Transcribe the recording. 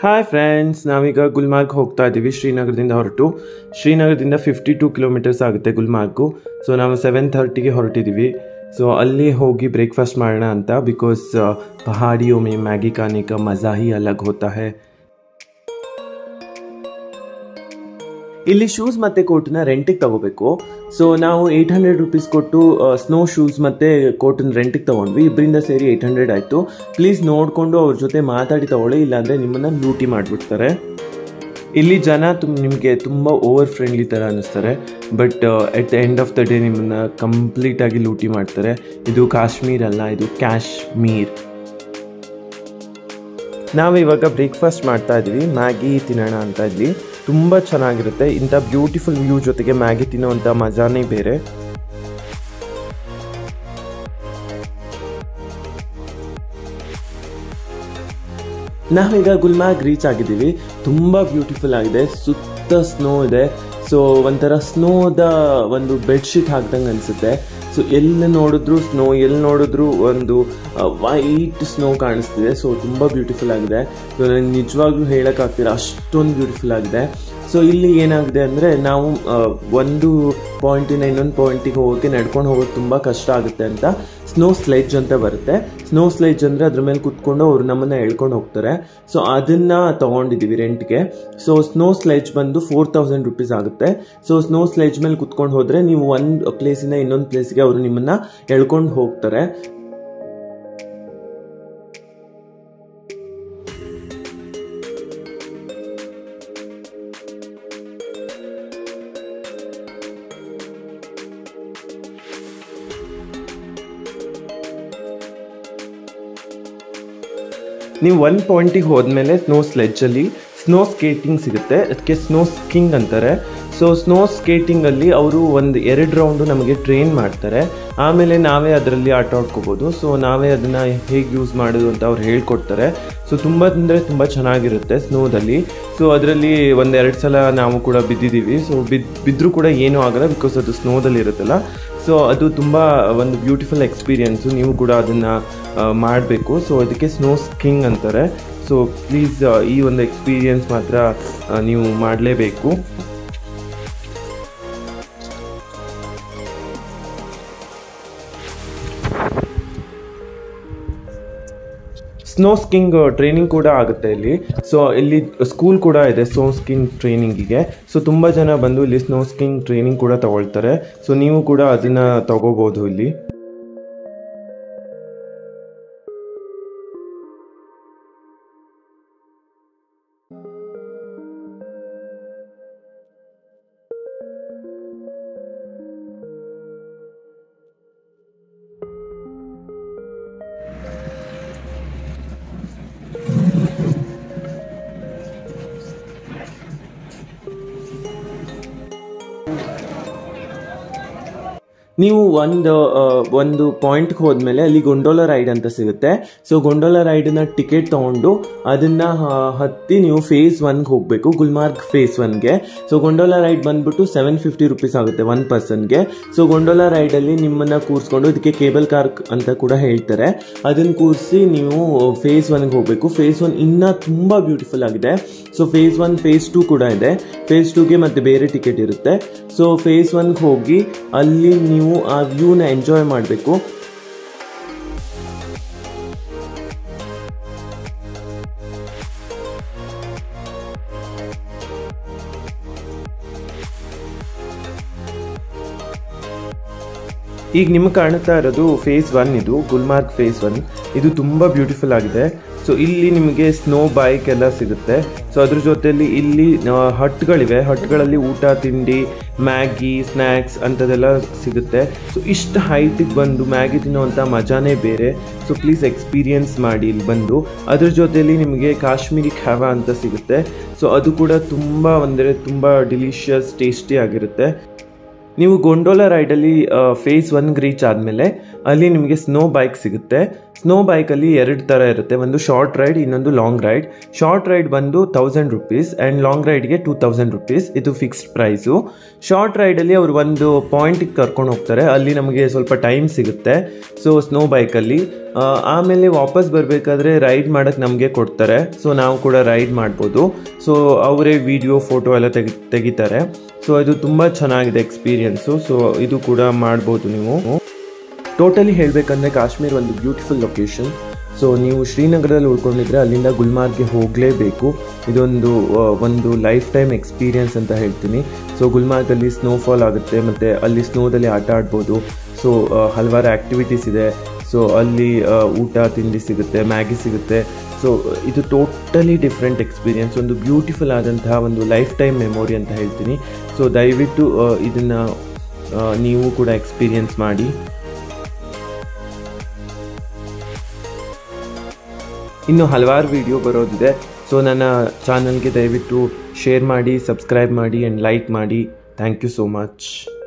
hi friends ನಾವೀಗ ಗುಲ್ಮಾರ್ಗ್ ಹೋಗ್ತಾ ಇದ್ದೀವಿ ಶ್ರೀನಗರದಿಂದ ಹೊರಟು ಶ್ರೀನಗರದಿಂದ ಫಿಫ್ಟಿ ಟೂ ಕಿಲೋಮೀಟರ್ಸ್ ಆಗುತ್ತೆ ಗುಲ್ಮಾರ್ಗು ಸೊ ನಾವು ಸೆವೆನ್ ಥರ್ಟಿಗೆ ಹೊರಟಿದ್ದೀವಿ ಸೊ ಅಲ್ಲಿ ಹೋಗಿ ಬ್ರೇಕ್ಫಾಸ್ಟ್ ಮಾಡೋಣ ಅಂತ ಬಿಕಾಸ್ ಪಹಾಡಿಯೋ ಮೇ ಮ್ಯಾಗಿ ಖಾನೆ ಕಾ ಮಜಾ ಹಿ ಅಲಗ್ ಹೋತಾ ಹೈ ಇಲ್ಲಿ ಶೂಸ್ ಮತ್ತೆ ಕೋಟ್ನ ರೆಂಟಿಗೆ ತಗೋಬೇಕು ಸೊ ನಾವು ಏಯ್ಟ್ ಹಂಡ್ರೆಡ್ ರುಪೀಸ್ ಕೊಟ್ಟು ಸ್ನೋ ಶೂಸ್ ಮತ್ತೆ ಕೋಟನ್ ರೆಂಟಿಗೆ ತಗೊಂಡ್ವಿ ಇಬ್ಬರಿಂದ ಸೇರಿ ಏಯ್ಟ್ ಹಂಡ್ರೆಡ್ ಆಯಿತು ಪ್ಲೀಸ್ ನೋಡಿಕೊಂಡು ಅವ್ರ ಜೊತೆ ಮಾತಾಡಿ ತಗೊಳ್ಳಿ ಇಲ್ಲಾಂದರೆ ನಿಮ್ಮನ್ನು ಲೂಟಿ ಮಾಡಿಬಿಡ್ತಾರೆ ಇಲ್ಲಿ ಜನ ತುಮ್ ನಿಮಗೆ ತುಂಬ ಓವರ್ ಫ್ರೆಂಡ್ಲಿ ಥರ ಅನ್ನಿಸ್ತಾರೆ but at the end of the day ನಿಮ್ಮನ್ನು ಕಂಪ್ಲೀಟಾಗಿ ಲೂಟಿ ಮಾಡ್ತಾರೆ ಇದು ಕಾಶ್ಮೀರ್ ಅಲ್ಲ ಇದು ಕ್ಯಾಶ್ಮೀರ್ ನಾವು ಇವಾಗ ಬ್ರೇಕ್ಫಾಸ್ಟ್ ಮಾಡ್ತಾ ಇದ್ವಿ ಮ್ಯಾಗಿ ತಿನ್ನೋಣ ಅಂತ ಇದ್ವಿ ತುಂಬ ಚೆನ್ನಾಗಿರುತ್ತೆ ಇಂಥ ಬ್ಯೂಟಿಫುಲ್ ವ್ಯೂ ಜೊತೆಗೆ ಮ್ಯಾಗಿ ತಿನ್ನೋವಂಥ ಮಜಾನೇ ಬೇರೆ ನಾವೀಗ ಗುಲ್ಮಾರ್ಗ್ ರೀಚ್ ಆಗಿದ್ದೀವಿ ತುಂಬ ಬ್ಯೂಟಿಫುಲ್ ಆಗಿದೆ ಸುತ್ತ ಸ್ನೋ ಇದೆ ಸೊ ಒಂಥರ ಸ್ನೋದ ಒಂದು ಬೆಡ್ಶೀಟ್ ಹಾಕ್ದಂಗೆ ಅನಿಸುತ್ತೆ ಸೊ ಎಲ್ಲಿ ನೋಡಿದ್ರು ಸ್ನೋ ಎಲ್ಲಿ ನೋಡಿದ್ರು ಒಂದು ವೈಟ್ ಸ್ನೋ ಕಾಣಿಸ್ತಿದೆ ಸೊ ತುಂಬ ಬ್ಯೂಟಿಫುಲ್ ಆಗಿದೆ ಸೊ ನನಗೆ ನಿಜವಾಗ್ಲೂ ಹೇಳೋಕ್ಕಾಗ್ತಿಲ್ಲ ಅಷ್ಟೊಂದು ಬ್ಯೂಟಿಫುಲ್ ಆಗಿದೆ ಸೊ ಇಲ್ಲಿ ಏನಾಗಿದೆ ಅಂದರೆ ನಾವು ಒಂದು ಪಾಯಿಂಟಿನ ಇನ್ನೊಂದು ಪಾಯಿಂಟಿಗೆ ಹೋಗೋಕ್ಕೆ ನಡ್ಕೊಂಡು ಹೋಗೋದು ತುಂಬ ಕಷ್ಟ ಆಗುತ್ತೆ ಅಂತ ಸ್ನೋ ಸ್ಲೆಡ್ಜ್ ಅಂತ ಬರುತ್ತೆ ಸ್ನೋ ಸ್ಲೆಡ್ಜ್ ಅಂದರೆ ಅದ್ರ ಮೇಲೆ ಕುತ್ಕೊಂಡು ಅವರು ನಮ್ಮನ್ನು ಎಳ್ಕೊಂಡು ಹೋಗ್ತಾರೆ ಸೊ ಅದನ್ನು ತೊಗೊಂಡಿದ್ದೀವಿ ರೆಂಟ್ಗೆ ಸೊ ಸ್ನೋ ಸ್ಲೆಡ್ಜ್ ಬಂದು ಫೋರ್ ತೌಸಂಡ್ ರುಪೀಸ್ ಆಗುತ್ತೆ ಸೊ ಸ್ನೋ ಸ್ಲೆಡ್ಜ್ ಮೇಲೆ ಕುತ್ಕೊಂಡು ಹೋದರೆ ನೀವು ಒಂದು ಪ್ಲೇಸಿಂದ ಇನ್ನೊಂದು ಪ್ಲೇಸ್ಗೆ ಅವರು ನಿಮ್ಮನ್ನು ಎಳ್ಕೊಂಡು ಹೋಗ್ತಾರೆ ನೀವು ಒನ್ ಪಾಯಿಂಟಿಗೆ ಹೋದ್ಮೇಲೆ ಸ್ನೋ ಸ್ಲೆಡ್ಜಲ್ಲಿ ಸ್ನೋ ಸ್ಕೇಟಿಂಗ್ ಸಿಗುತ್ತೆ ಅದಕ್ಕೆ ಸ್ನೋ ಸ್ಕಿಂಗ್ ಅಂತಾರೆ ಸೊ ಸ್ನೋ ಸ್ಕೇಟಿಂಗಲ್ಲಿ ಅವರು ಒಂದು ಎರಡು ರೌಂಡು ನಮಗೆ ಟ್ರೈನ್ ಮಾಡ್ತಾರೆ ಆಮೇಲೆ ನಾವೇ ಅದರಲ್ಲಿ ಆಟ ಆಡ್ಕೋಬೋದು ಸೊ ನಾವೇ ಅದನ್ನು ಹೇಗೆ ಯೂಸ್ ಮಾಡೋದು ಅಂತ ಅವ್ರು ಹೇಳ್ಕೊಡ್ತಾರೆ ಸೊ ತುಂಬ ಅಂದರೆ ತುಂಬ ಚೆನ್ನಾಗಿರುತ್ತೆ ಸ್ನೋದಲ್ಲಿ ಸೊ ಅದರಲ್ಲಿ ಒಂದೆರಡು ಸಲ ನಾವು ಕೂಡ ಬಿದ್ದಿದ್ದೀವಿ ಸೊ ಬಿದ್ದು ಬಿದ್ದರೂ ಕೂಡ ಏನೂ ಆಗಲ್ಲ ಬಿಕಾಸ್ ಅದು ಸ್ನೋದಲ್ಲಿ ಇರುತ್ತಲ್ಲ ಸೊ ಅದು ತುಂಬ ಒಂದು ಬ್ಯೂಟಿಫುಲ್ ಎಕ್ಸ್ಪೀರಿಯೆನ್ಸು ನೀವು ಕೂಡ ಅದನ್ನು ಮಾಡಬೇಕು ಸೊ ಅದಕ್ಕೆ ಸ್ನೋ ಸ್ಕಿಂಗ್ ಅಂತಾರೆ ಸೊ ಪ್ಲೀಸ್ ಈ ಒಂದು ಎಕ್ಸ್ಪೀರಿಯೆನ್ಸ್ ಮಾತ್ರ ನೀವು ಮಾಡಲೇಬೇಕು ಸ್ನೋ ಸ್ಕಿಂಗ್ ಟ್ರೈನಿಂಗ್ ಕೂಡ ಆಗುತ್ತೆ ಇಲ್ಲಿ ಸೊ ಇಲ್ಲಿ ಸ್ಕೂಲ್ ಕೂಡ ಇದೆ ಸ್ನೋ ಸ್ಕಿಂಗ್ ಟ್ರೈನಿಂಗಿಗೆ ಸೊ ತುಂಬ ಜನ ಬಂದು ಇಲ್ಲಿ ಸ್ನೋ ಸ್ಕಿಂಗ್ ಟ್ರೈನಿಂಗ್ ಕೂಡ ತಗೊಳ್ತಾರೆ ಸೊ ನೀವು ಕೂಡ ಅದನ್ನು ತಗೋಬೋದು ಇಲ್ಲಿ ನೀವು ಒಂದು ಒಂದು ಪಾಯಿಂಟ್ಗೆ ಹೋದ್ಮೇಲೆ ಅಲ್ಲಿ ಗೊಂಡೋಲ ರೈಡ್ ಅಂತ ಸಿಗುತ್ತೆ ಸೊ ಗೊಂಡೋಲ ರೈಡನ್ನ ಟಿಕೆಟ್ ತೊಗೊಂಡು ಅದನ್ನು ಹತ್ತಿ ನೀವು ಫೇಸ್ ಒನ್ಗೆ ಹೋಗಬೇಕು ಗುಲ್ಮಾರ್ಗ್ ಫೇಸ್ ಒನ್ಗೆ ಸೊ ಗೊಂಡೋಲ ರೈಡ್ ಬಂದ್ಬಿಟ್ಟು ಸೆವೆನ್ ಫಿಫ್ಟಿ ರುಪೀಸ್ ಆಗುತ್ತೆ ಒನ್ ಪರ್ಸನ್ಗೆ ಸೊ ಗೊಂಡೋಲ ರೈಡಲ್ಲಿ ನಿಮ್ಮನ್ನು ಕೂರಿಸ್ಕೊಂಡು ಇದಕ್ಕೆ ಕೇಬಲ್ ಕಾರ್ ಅಂತ ಕೂಡ ಹೇಳ್ತಾರೆ ಅದನ್ನು ಕೂರಿಸಿ ನೀವು ಫೇಸ್ ಒನ್ಗೆ ಹೋಗಬೇಕು ಫೇಸ್ ಒನ್ ಇನ್ನೂ ತುಂಬ ಬ್ಯೂಟಿಫುಲ್ ಆಗಿದೆ so phase one phase two ಕೂಡ ಇದೆ ಫೇಸ್ ಟೂಗೆ ಮತ್ತೆ ಬೇರೆ ಟಿಕೆಟ್ ಇರುತ್ತೆ ಸೊ ಫೇಸ್ ಒನ್ಗೆ ಹೋಗಿ ಅಲ್ಲಿ ನೀವು ಆ ವ್ಯೂನ ಎಂಜಾಯ್ ಮಾಡಬೇಕು ಈಗ ನಿಮಗೆ ಕಾಣುತ್ತಾ ಇರೋದು ಫೇಸ್ ಒನ್ ಇದು ಗುಲ್ಮಾರ್ಗ್ ಫೇಸ್ ಒನ್ ಇದು ತುಂಬ ಬ್ಯೂಟಿಫುಲ್ ಆಗಿದೆ ಸೊ ಇಲ್ಲಿ ನಿಮಗೆ ಸ್ನೋ ಬೈಕ್ ಎಲ್ಲ ಸಿಗುತ್ತೆ ಸೊ ಅದ್ರ ಜೊತೆಯಲ್ಲಿ ಇಲ್ಲಿ ಹಟ್ಗಳಿವೆ ಹಟ್ಗಳಲ್ಲಿ ಊಟ ತಿಂಡಿ ಮ್ಯಾಗಿ ಸ್ನ್ಯಾಕ್ಸ್ ಅಂಥದ್ದೆಲ್ಲ ಸಿಗುತ್ತೆ ಸೊ ಇಷ್ಟು ಹೈಟಿಗೆ ಬಂದು ಮ್ಯಾಗಿ ತಿನ್ನೋವಂಥ ಮಜಾನೇ ಬೇರೆ ಸೊ ಪ್ಲೀಸ್ ಎಕ್ಸ್ಪೀರಿಯನ್ಸ್ ಮಾಡಿ ಇಲ್ಲಿ ಬಂದು ಅದ್ರ ಜೊತೆಯಲ್ಲಿ ನಿಮಗೆ ಕಾಶ್ಮೀರಿ ಖಾವ ಅಂತ ಸಿಗುತ್ತೆ ಸೊ ಅದು ಕೂಡ ತುಂಬ ಅಂದರೆ ತುಂಬ ಡಿಲಿಷಿಯಸ್ ಟೇಸ್ಟಿ ಆಗಿರುತ್ತೆ ನೀವು ಗೊಂಡೋಲ ರೈಡಲ್ಲಿ ಫೇಸ್ ಒನ್ಗೆ ರೀಚ್ ಆದಮೇಲೆ ಅಲ್ಲಿ ನಿಮಗೆ ಸ್ನೋ ಬೈಕ್ ಸಿಗುತ್ತೆ ಸ್ನೋ ಬೈಕಲ್ಲಿ ಎರಡು ಥರ ಇರುತ್ತೆ ಒಂದು ಶಾರ್ಟ್ ರೈಡ್ ಇನ್ನೊಂದು ಲಾಂಗ್ ರೈಡ್ ಶಾರ್ಟ್ ರೈಡ್ ಬಂದು ತೌಸಂಡ್ ರುಪೀಸ್ ಆ್ಯಂಡ್ ಲಾಂಗ್ ರೈಡ್ಗೆ ಟೂ ತೌಸಂಡ್ ರುಪೀಸ್ ಇದು ಫಿಕ್ಸ್ಡ್ ಪ್ರೈಸು ಶಾರ್ಟ್ ರೈಡಲ್ಲಿ ಅವರು ಒಂದು ಪಾಯಿಂಟಿಗೆ ಕರ್ಕೊಂಡು ಹೋಗ್ತಾರೆ ಅಲ್ಲಿ ನಮಗೆ ಸ್ವಲ್ಪ ಟೈಮ್ ಸಿಗುತ್ತೆ ಸೊ ಸ್ನೋ ಬೈಕಲ್ಲಿ ಆಮೇಲೆ ವಾಪಸ್ ಬರಬೇಕಾದ್ರೆ ರೈಡ್ ಮಾಡೋಕ್ಕೆ ನಮಗೆ ಕೊಡ್ತಾರೆ ಸೊ ನಾವು ಕೂಡ ರೈಡ್ ಮಾಡ್ಬೋದು ಸೊ ಅವರೇ ವಿಡಿಯೋ ಫೋಟೋ ಎಲ್ಲ ತೆಗಿ ತೆಗಿತಾರೆ ಸೊ ಇದು ತುಂಬ ಚೆನ್ನಾಗಿದೆ ಎಕ್ಸ್ಪೀರಿಯನ್ಸು ಸೊ ಇದು ಕೂಡ ಮಾಡ್ಬೋದು ನೀವು ಟೋಟಲಿ ಹೇಳಬೇಕಂದ್ರೆ ಕಾಶ್ಮೀರ್ ಒಂದು ಬ್ಯೂಟಿಫುಲ್ ಲೊಕೇಶನ್ ಸೊ ನೀವು ಶ್ರೀನಗರದಲ್ಲಿ ಉಳ್ಕೊಂಡಿದ್ರೆ ಅಲ್ಲಿಂದ ಗುಲ್ಮಾರ್ಗ್ಗೆ ಹೋಗಲೇಬೇಕು ಇದೊಂದು ಆ, ಒಂದು ಲೈಫ್ ಟೈಮ್ ಎಕ್ಸ್ಪೀರಿಯನ್ಸ್ ಅಂತ ಹೇಳ್ತೀನಿ ಸೊ ಗುಲ್ಮಾರ್ಗಲ್ಲಿ ಸ್ನೋಫಾಲ್ ಆಗುತ್ತೆ ಮತ್ತು ಅಲ್ಲಿ ಸ್ನೋದಲ್ಲಿ ಆಟ ಆಡ್ಬೋದು ಸೊ ಹಲವಾರು ಆ್ಯಕ್ಟಿವಿಟೀಸ್ ಇದೆ ಸೊ ಅಲ್ಲಿ ಆ, ಊಟ ತಿಂಡಿ ಸಿಗುತ್ತೆ ಮ್ಯಾಗಿ ಸಿಗುತ್ತೆ ಸೊ ಇದು ಟೋಟಲಿ ಡಿಫ್ರೆಂಟ್ ಎಕ್ಸ್ಪೀರಿಯನ್ಸ್ ಒಂದು ಬ್ಯೂಟಿಫುಲ್ ಆದಂತಹ ಒಂದು ಲೈಫ್ ಟೈಮ್ ಮೆಮೊರಿ ಅಂತ ಹೇಳ್ತೀನಿ ಸೊ ದಯವಿಟ್ಟು ಇದನ್ನು ನೀವು ಕೂಡ ಎಕ್ಸ್ಪೀರಿಯನ್ಸ್ ಮಾಡಿ ಇನ್ನು ಹಲವಾರು ವಿಡಿಯೋ ಬರೋದಿದೆ ಸೊ ನನ್ನ ಚಾನಲ್ಗೆ ದಯವಿಟ್ಟು ಶೇರ್ ಮಾಡಿ ಸಬ್ಸ್ಕ್ರೈಬ್ ಮಾಡಿ ಆ್ಯಂಡ್ ಲೈಕ್ ಮಾಡಿ ಥ್ಯಾಂಕ್ ಯು ಸೋ ಮಚ್